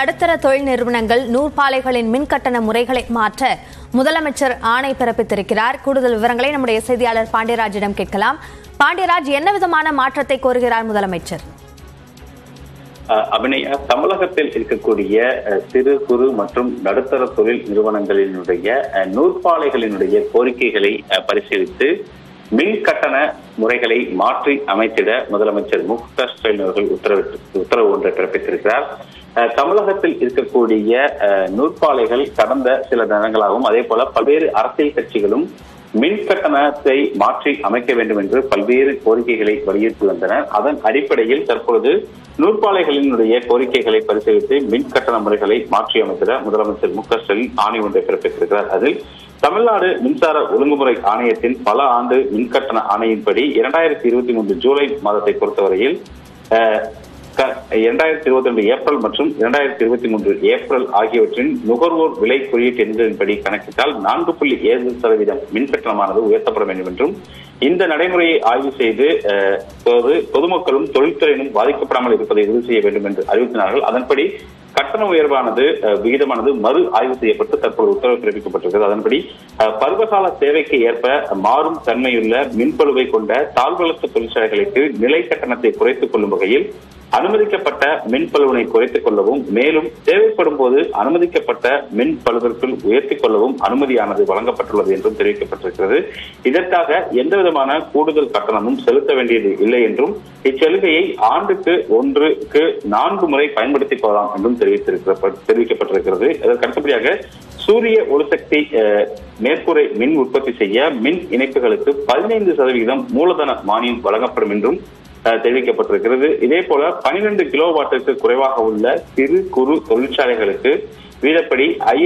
நடுத்தர தொழில் நிறுவனங்கள் நூற்பாலைகளின் மின்கட்டண முறைகளை மாற்ற முதலமைச்சர் ஆணை பிறப்பித்திருக்கிறார் கூடுதல் விவரங்களை நம்முடைய செய்தியாளர் பாண்டியராஜிடம் கேட்கலாம் பாண்டியராஜ் என்ன விதமான மாற்றத்தை கோருகிறார் முதலமைச்சர் அஹ் அபிநயா தமிழகத்தில் இருக்கக்கூடிய அஹ், சிறு குறு மற்றும் நடுத்தர தொழில் நிறுவனங்களினுடைய அஹ், நூற்பாலைகளினுடைய கோரிக்கைகளை அஹ், பரிசீலித்து மின் கட்டண முறைகளை மாற்றி அமைத்திட முதலமைச்சர் மு க ஸ்டாலின் அவர்கள் உத்தரவிட்டு உத்தரவு ஒன்றை பிறப்பித்திருக்கிறார் அஹ், தமிழகத்தில் இருக்கக்கூடிய அஹ், நூற்பாலைகள் கடந்த சில தினங்களாகவும் அதே போல பல்வேறு அரசியல் கட்சிகளும் மின் கட்டணத்தை மாற்றி அமைக்க வேண்டும் என்று பல்வேறு கோரிக்கைகளை வலியுறுத்தி வந்தனர் அதன் அடிப்படையில் தற்பொழுது நூற்பாலைகளினுடைய கோரிக்கைகளை பரிசீலித்து மின் கட்டண முறைகளை மாற்றி அமைத்திட முதலமைச்சர் மு க ஸ்டாலின் ஆணை ஒன்றை பிறப்பித்திருக்கிறார் அதில் தமிழ்நாடு மின்சார ஒழுங்குமுறை ஆணையத்தின் பல ஆண்டு மின் கட்டண ஆணையின்படி இரண்டாயிரத்தி இருபத்தி மூன்று ஜூலை மாதத்தை பொறுத்தவரையில் அஹ், இரண்டாயிரத்தி இருபத்தி ரெண்டு ஏப்ரல் மற்றும் இரண்டாயிரத்தி இருபத்தி மூன்று ஏப்ரல் ஆகியவற்றின் நுகர்வோர் விலை குறியீட்டு எண்களின்படி கணக்கிட்டால் நான்கு புள்ளி ஏழு சதவீதம் மின் கட்டணமானது உயர்த்தப்பட வேண்டும் என்றும் இந்த நடைமுறையை ஆய்வு செய்து அஹ், பொது- பொதுமக்களும் தொழில்துறையினும் பாதிக்கப்படாமல் இருப்பதை உறுதி செய்ய வேண்டும் என்று அறிவித்தினார்கள் அதன்படி கட்டண உயர்வானது அஹ், விகிதமானது மறு ஆய்வு செய்யப்பட்டு தற்போது உத்தரவு பிறப்பிக்கப்பட்டிருக்கிறது அதன்படி அஹ், பருவகால தேவைக்கு ஏற்ப மாறும் தன்மையுள்ள மின்பளுவை கொண்ட தாழ்வளர்த்த தொழிற்சாலைகளுக்கு நிலை கட்டணத்தை குறைத்துக் கொள்ளும் வகையில் அனுமதிக்கப்பட்ட மின் பழுவினை குறைத்துக் கொள்ளவும் மேலும் தேவைப்படும் போது அனுமதிக்கப்பட்ட மின் பழுவிற்குள் உயர்த்திக் கொள்ளவும் அனுமதியானது வழங்கப்பட்டுள்ளது என்றும் தெரிவிக்கப்பட்டிருக்கிறது இதற்காக எந்தவிதமான கூடுதல் கட்டணமும் செலுத்த வேண்டியது இல்லை என்றும் இச்சலுகையை ஆண்டுக்கு ஒன்றுக்கு நான்கு முறை பயன்படுத்திக் கொள்ளலாம் என்றும் தெரிவித்திருக்கிற தெரிவிக்கப்பட்டிருக்கிறது அதற்கு அடுத்தபடியாக சூரிய ஒளிசக்தி அஹ், மேற்கூரை மின் உற்பத்தி செய்ய மின் இணைப்புகளுக்கு பதினைந்து சதவீதம் மூலதன மானியம் வழங்கப்படும் என்றும் அஹ், தெரிவிக்கப்பட்டிருக்கிறது இதே போல பனிரெண்டு கிலோ வாட்டிற்கு குறைவாக உள்ள சிறு குறு தொழிற்சாலைகளுக்கு வீதப்படி ஐ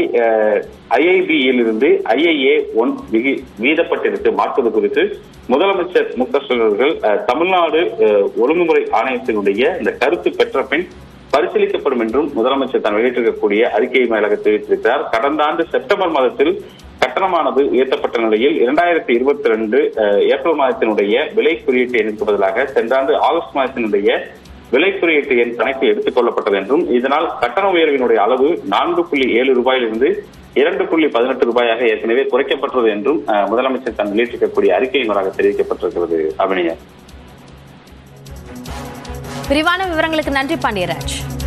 ஐஐபியில் இருந்து ஐஐஏ ஒன் விகி வீதப்பட்டிருக்கு மாற்றுவது குறித்து முதலமைச்சர் மு க ஸ்டாலின் அவர்கள் அஹ், தமிழ்நாடு அஹ், ஒழுங்குமுறை ஆணையத்தினுடைய இந்த கருத்து பெற்ற பின் பரிசீலிக்கப்படும் என்றும் முதலமைச்சர் தான் வெளியிட்டிருக்கக்கூடிய அறிக்கை மேலாக தெரிவித்திருக்கிறார் கடந்த ஆண்டு செப்டம்பர் மாதத்தில் கட்டணமானது உயர்த்தப்பட்ட நிலையில் இரண்டாயிரத்தி இருபத்தி ரெண்டு ஏப்ரல் மாதத்தினுடைய விலை குறியீட்டு எண்ணுக்கு பதிலாக சென்ற ஆண்டு ஆகஸ்ட் மாதத்தினுடைய விலை குறியீட்டு எண் கணக்கில் எடுத்துக் கொள்ளப்பட்டது என்றும் இதனால் கட்டண உயர்வினுடைய அளவு நான்கு புள்ளி ஏழு ரூபாயிலிருந்து இரண்டு புள்ளி பதினெட்டு ரூபாயாக ஏற்கனவே குறைக்கப்பட்டது என்றும் அஹ், முதலமைச்சர் தான் வெளியிட்டிருக்கக்கூடிய அறிக்கை மூலமாக தெரிவிக்கப்பட்டிருக்கிறது அபிநயா விரிவான விவரங்களுக்கு நன்றி பாண்டியராஜ்